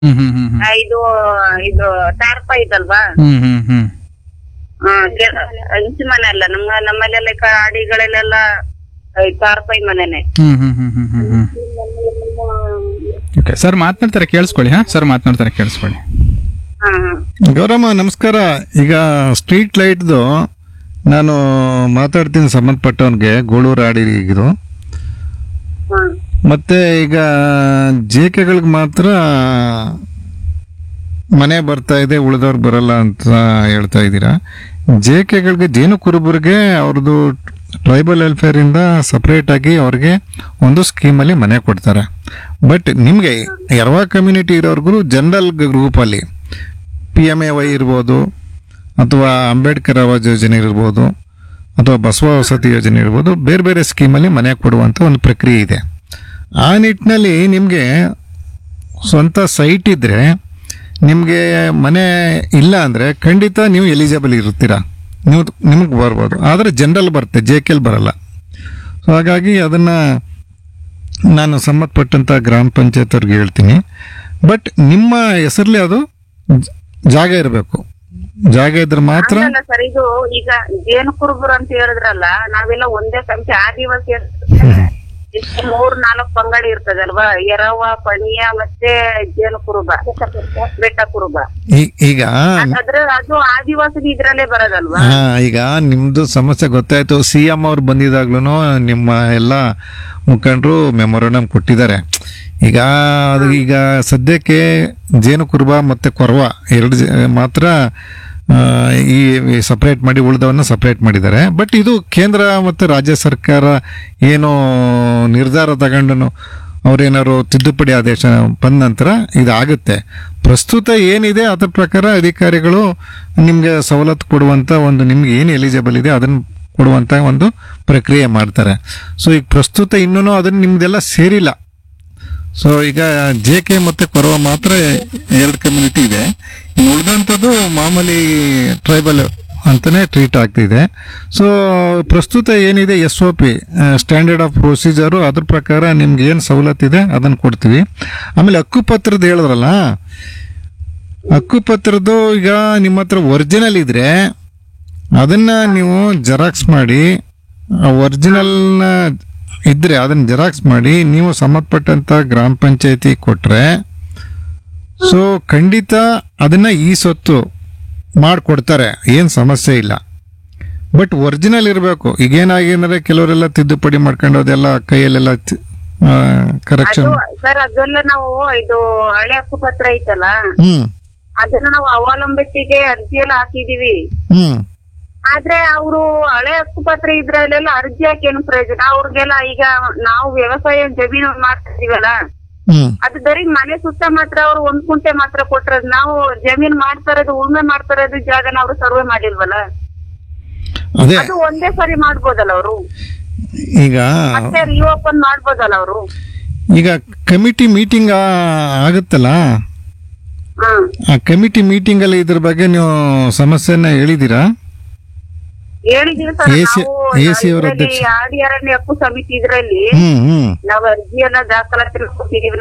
ಹ್ಮ್ ಹ್ಮ್ ಹ್ಮ್ ಹ್ಮ್ ಆ, ಇದು ಇದು ಟಾರ್ಪ ಇದಲ್ವಾ ಹ್ಮ್ ಹ್ಮ್ ಹ್ಮ್ ಆ, ಕೆ- ಹಂಚು ಮನೆ ಅಲ್ಲ ನಮ್ಮ ನಮ್ಮಲ್ಲೆಲ್ಲ ಕಾಡಿಗಳಲ್ಲೆಲ್ಲ ಟಾರ್ಪೈ ಮನೆನೆ ಹ್ಮ್ ಹ್ಮ್ ಹ್ಮ್ ಹ್ಮ್ ಹ್ಮ್ ಹ್ಮ್ ಓಕೆ ಸರ್ ಮಾತನಾಡ್ತಾರೆ ಕೇಳಿಸ್ಕೊಳ್ಳಿ ಹಾ ಸರ್ ಮಾತನಾಡ್ತಾರೆ ಕೇಳಿಸ್ಕೊಳ್ಳಿ ಹಾ ಹಾ ಗೌರಮ್ಮ ನಮಸ್ಕಾರ ಈಗ ಸ್ಟ್ರೀಟ್ ಲೈಟ್ದು ನಾನು ಮಾತಾಡ್ತೀನಿ ಸಂಬಂಧಪಟ್ಟವನಿಗೆ ಗೋಳೂರು ಆಡಿಗಿದು ಹಾ ಮತ್ತೆ ಈಗ ಜೇಕೆಗಳಿಗೆ ಮಾತ್ರ ಮನೆ ಬರ್ತಾ ಇದೆ ಉಳಿದವ್ರು ಬರಲ್ಲ ಅಂತ ಹೇಳ್ತಾ ಇದ್ದೀರಾ ಜೇಕೆಗಳಿಗೆ ಜೇನು ಕುರುಬರಿಗೆ ಅವ್ರದ್ದು ಟ್ರೈಬಲ್ ವೆಲ್ಫೇರ್ ಇಂದ ಸಪರೇಟ್ ಆಗಿ ಅವ್ರಿಗೆ ಒಂದು ಸ್ಕೀಮಲ್ಲಿ ಮನೆ ಕೊಡ್ತಾರೆ ಬಟ್ ನಿಮಗೆ ಎರವಾ ಕಮ್ಯುನಿಟಿ ಇರೋರ್ಗು ಜನರಲ್ ಗ್ರೂಪಲ್ಲಿ ಪಿ ಎಮ್ ಎ ವೈ ಇರ್ಬೋದು ಅಥವಾ ಅಂಬೇಡ್ಕರ್ ಆವಾಸ್ ಯೋಜನೆ ಇರ್ಬೋದು ಅಥವಾ ಬಸವ ವಸತಿ ಯೋಜನೆ ಇರ್ಬೋದು ಬೇರೆ ಬೇರೆ ಸ್ಕೀಮಲ್ಲಿ ಮನೆ ಕೊಡುವಂಥ ಒಂದು ಪ್ರಕ್ರಿಯೆ ಇದೆ ಆ ನಿಟ್ಟಿನಲ್ಲಿ ನಿಮಗೆ ಸ್ವಂತ ಸೈಟ್ ಇದ್ದರೆ ನಿಮಗೆ ಮನೆ ಇಲ್ಲ ಅಂದರೆ ಖಂಡಿತ ನೀವು ಎಲಿಜಿಬಲ್ ಇರ್ತೀರಾ ನೀವು ನಿಮಗೆ ಬರ್ಬೋದು ಆದರೆ ಜನರಲ್ ಬರುತ್ತೆ ಜೆ ಕೆಲ್ ಬರಲ್ಲ ಸೊ ಹಾಗಾಗಿ ಅದನ್ನು ನಾನು ಸಂಬಂಧಪಟ್ಟಂಥ ಗ್ರಾಮ ಪಂಚಾಯತ್ ಅವ್ರಿಗೆ ಹೇಳ್ತೀನಿ ಬಟ್ ನಿಮ್ಮ ಹೆಸರಲ್ಲಿ ಅದು ಜ- ಜಾಗ ಇರಬೇಕು ಜಾಗ ಇದ್ರೆ ಮಾತ್ರ ಅಲ್ಲ ಸರ್ ಇದು ಈಗ ಜೇನು ಕುರುಬರು ಅಂತ ಹೇಳಿದ್ರಲ್ಲ ನಾವೆಲ್ಲ ಒಂದೇ ಸಂಖ್ಯೆ ಆದಿವಾಸಿ ಇಷ್ಟು ಮೂರ್ ನಾಲ್ಕು ಪಂಗಡಿ ಇರ್ತದಲ್ವಾ ಎರವ ಪಣಿಯ ಮತ್ತೆ ಜೇನು ಕುರುಬ ಬೆಟ್ಟ ಕುರುಬ ಈ- ಈಗ ಅದ್ರ ಅದು ಆದಿವಾಸಿ ಇದ್ರಲ್ಲೇ ಬರೋದಲ್ವಾ ಹಾ ಈಗ ನಿಮ್ದು ಸಮಸ್ಯೆ ಗೊತ್ತಾಯ್ತು ಸಿ ಎಂ ಅವ್ರು ಬಂದಿದಾಗ್ಲೂ ನಿಮ್ಮ ಎಲ್ಲ ಮುಖಂಡರು ಮೆಮೊರಂಡಮ್ ಕೊಟ್ಟಿದ್ದಾರೆ ಈಗ ಅದು ಈಗ ಸದ್ಯಕ್ಕೆ ಜೇನು ಕುರುಬ ಮತ್ತೆ ಕೊರವ ಎರಡು ಜ- ಮಾತ್ರ ಆ, ಈ ಸಪ್ರೇಟ್ ಮಾಡಿ ಉಳಿದವನ್ನ ಸಪ್ರೇಟ್ ಮಾಡಿದ್ದಾರೆ ಬಟ್ ಇದು ಕೇಂದ್ರ ಮತ್ತು ರಾಜ್ಯ ಸರ್ಕಾರ ಏನು ನಿರ್ಧಾರ ತಗೊಂಡು ಅವ್ರೇನಾದ್ರು ತಿದ್ದುಪಡಿ ಆದೇಶ ಬಂದ ನಂತರ ಇದಾಗುತ್ತೆ ಪ್ರಸ್ತುತ ಏನಿದೆ ಅದ್ರ ಪ್ರಕಾರ ಅಧಿಕಾರಿಗಳು ನಿಮಗೆ ಸವಲತ್ತು ಕೊಡುವಂತ ಒಂದು ನಿಮ್ಗೆ ಏನು ಎಲಿಜಿಬಲ್ ಇದೆ ಅದನ್ನ ಕೊಡುವಂತ ಒಂದು ಪ್ರಕ್ರಿಯೆ ಮಾಡ್ತಾರೆ ಸೊ ಈಗ ಪ್ರಸ್ತುತ ಇನ್ನೂ ಅದನ್ನ ನಿಮ್ದೆಲ್ಲ ಸೇರಿಲ್ಲ ಸೊ ಈಗ ಜೆ ಕೆ ಮತ್ತೆ ಕೊರವ ಮಾತ್ರ ಎರಡು ಕಮ್ಯುನಿಟಿ ಇದೆ ಇನ್ನು ಉಳಿದಂಥದ್ದು ಮಾಮೂಲಿ ಟ್ರೈಬಲ್ ಅಂತಾನೆ ಟ್ರೀಟ್ ಆಗ್ತಿದೆ ಸೊ ಪ್ರಸ್ತುತ ಏನಿದೆ S O P standard of procedure ಅದ್ರ ಪ್ರಕಾರ ನಿಮ್ಗೆ ಏನು ಸವಲತ್ತಿದೆ ಅದನ್ನು ಕೊಡ್ತೀವಿ ಆಮೇಲೆ ಹಕ್ಕುಪತ್ರದ ಹೇಳಿದ್ರಲ್ಲ ಹಕ್ಕುಪತ್ರದ್ದು ಈಗ ನಿಮ್ಮ ಹತ್ರ ಒರಿಜಿನಲ್ ಇದ್ರೆ ಅದನ್ನ ನೀವು ಜೆರಾಕ್ಸ್ ಮಾಡಿ ಒರಿಜಿನಲ್ನ ಇದ್ರೆ ಅದನ್ನ ಜೆರಾಕ್ಸ್ ಮಾಡಿ ನೀವು ಸಂಬಂಧಪಟ್ಟಂತ ಗ್ರಾಮ ಪಂಚಾಯತಿ ಕೊಟ್ರೆ ಸೊ ಖಂಡಿತ ಅದನ್ನ ಈ ಸೊತ್ತು ಮಾಡಿಕೊಡ್ತಾರೆ ಏನು ಸಮಸ್ಯೆ ಇಲ್ಲ ಬಟ್ ಒರಿಜಿನಲ್ ಇರಬೇಕು ಈಗೇನಾಗೇನಾದ್ರೆ ಕೆಲವರೆಲ್ಲ ತಿದ್ದುಪಡಿ ಮಾಡ್ಕೊಂಡು ಅದೆಲ್ಲ ಕೈಯಲ್ಲೆಲ್ಲ ಕರೆಕ್ಷನ್ ಅದು ಸರ್ ಅದೆಲ್ಲ ನಾವು ಇದು ಹಳೆ ಹಕ್ಕುಪತ್ರ ಐತಲ್ಲ ಹ್ಮ್ ಅದನ್ನ ನಾವು ಅವಲಂಬಿಸಿಗೆ ಅರ್ಜಿ ಎಲ್ಲ ಹಾಕಿದೀವಿ ಹ್ಮ್ ಆದ್ರೆ ಅವರು ಹಳೆ ಹಕ್ಕುಪತ್ರ ಇದ್ರಲ್ಲೆಲ್ಲ ಅರ್ಜಿ ಹಾಕಿ ಏನು ಪ್ರಯೋಜನ ಅವ್ರಿಗೆಲ್ಲ ಈಗ ನಾವು ವ್ಯವಸಾಯ ಜಮೀನು ಮಾಡ್ತಾ ಇದೀವಲ್ಲ ಹ್ಮ್ ಅದು ಬರೀ ಮನೆ ಸುತ್ತ ಮಾತ್ರ ಅವ್ರು ಒಂದ್ ಕುಂಟೆ ಮಾತ್ರ ಕೊಟ್ಟಿರೋದು ನಾವು ಜಮೀನ್ ಮಾಡ್ತಾ ಇರೋದು ಉಳ್ಮೆ ಮಾಡ್ತಾ ಇರೋದು ಜಾಗನ ಅವ್ರು ಸರ್ವೆ ಮಾಡಿಲ್ವಲ್ಲ ಅದೇ ಅದು ಒಂದೇ ಸರಿ ಮಾಡ್ಬೋದಲ್ಲ ಅವರು ಈಗ ಮತ್ತೆ ರಿಓಪನ್ ಮಾಡ್ಬೋದಲ್ಲ ಅವರು ಈಗ ಕಮಿಟಿ ಮೀಟಿಂಗ್ ಆಗುತ್ತಲ್ಲ ಹ್ಮ್ ಆ ಕಮಿಟಿ ಮೀಟಿಂಗ್ ಅಲ್ಲಿ ಇದ್ರ ಬಗ್ಗೆ ನೀವು ಸಮಸ್ಯೆನ ಹೇಳಿದೀರಾ ಹೇಳಿದೀವಿ ಸರ್ AC AC ಅವರ ನಾವು ಅಧ್ಯಕ್ಷ. ಆಡಿ ಅರಣ್ಯ ಹಕ್ಕು ಸಮಿತಿ ಇದ್ರಲ್ಲಿ ಹ್ಮ್ ಹ್ಮ್ ನಾವು ಅರ್ಜಿಯನ್ನ ದಾಖಲಾತಿ ಕೊಟ್ಟಿದೀವಿ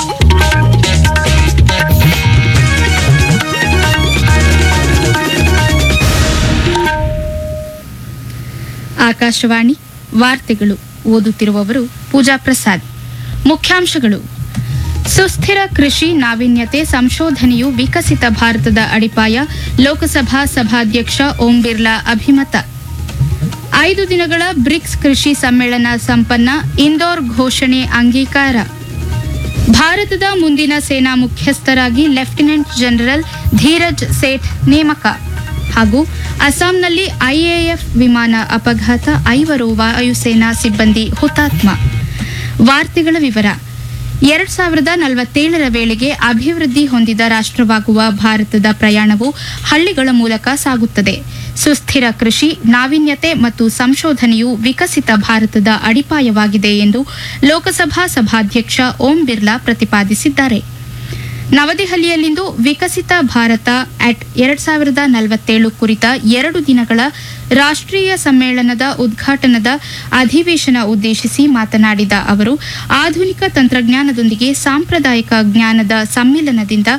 ಆಕಾಶವಾಣಿ ವಾರ್ತೆಗಳು ಓದುತ್ತಿರುವವರು ಪೂಜಾ ಪ್ರಸಾದ್ ಮುಖ್ಯಾಂಶಗಳು ಸುಸ್ಥಿರ ಕೃಷಿ ನಾವೀನ್ಯತೆ ಸಂಶೋಧನೆಯು ವಿಕಸಿತ ಭಾರತದ ಅಡಿಪಾಯ ಲೋಕಸಭಾ ಸಭಾಧ್ಯಕ್ಷ ಓಂ ಬಿರ್ಲಾ ಅಭಿಮತ ಐದು ದಿನಗಳ ಬ್ರಿಕ್ಸ್ ಕೃಷಿ ಸಮ್ಮೇಳನ ಸಂಪನ್ನ ಇಂದೋರ್ ಘೋಷಣೆ ಅಂಗೀಕಾರ ಭಾರತದ ಮುಂದಿನ ಸೇನಾ ಮುಖ್ಯಸ್ಥರಾಗಿ ಲೆಫ್ಟಿನೆಂಟ್ ಜನರಲ್ ಧೀರಜ್ ಸೇಠ್ ನೇಮಕ ಹಾಗೂ ಅಸ್ಸಾಂನಲ್ಲಿ ಐಎಎಫ್ ವಿಮಾನ ಅಪಘಾತ ಐವರು ವಾಯುಸೇನಾ ಸಿಬ್ಬಂದಿ ಹುತಾತ್ಮ ವಾರ್ತೆಗಳ ವಿವರ ಎರಡ್ ಸಾವಿರದ ನಲವತ್ತೇಳರ ವೇಳೆಗೆ ಅಭಿವೃದ್ಧಿ ಹೊಂದಿದ ರಾಷ್ಟ್ರವಾಗುವ ಭಾರತದ ಪ್ರಯಾಣವು ಹಳ್ಳಿಗಳ ಮೂಲಕ ಸಾಗುತ್ತದೆ ಸುಸ್ಥಿರ ಕೃಷಿ ನಾವೀನ್ಯತೆ ಮತ್ತು ಸಂಶೋಧನೆಯು ವಿಕಸಿತ ಭಾರತದ ಅಡಿಪಾಯವಾಗಿದೆ ಎಂದು ಲೋಕಸಭಾ ಸಭಾಧ್ಯಕ್ಷ ಓಂ ಬಿರ್ಲಾ ಪ್ರತಿಪಾದಿಸಿದ್ದಾರೆ ನವದೆಹಲಿಯಲ್ಲಿಂದು ವಿಕಸಿತ ಭಾರತ ಅಟ್ ಎರಡ್ ಸಾವಿರದ ನಲವತ್ತೇಳು ಕುರಿತ ಎರಡು ದಿನಗಳ ರಾಷ್ಟ್ರೀಯ ಸಮ್ಮೇಳನದ ಉದ್ಘಾಟನದ ಅಧಿವೇಶನ ಉದ್ದೇಶಿಸಿ ಮಾತನಾಡಿದ ಅವರು ಆಧುನಿಕ ತಂತ್ರಜ್ಞಾನದೊಂದಿಗೆ ಸಾಂಪ್ರದಾಯಿಕ ಜ್ಞಾನದ ಸಮ್ಮಿಲನದಿಂದ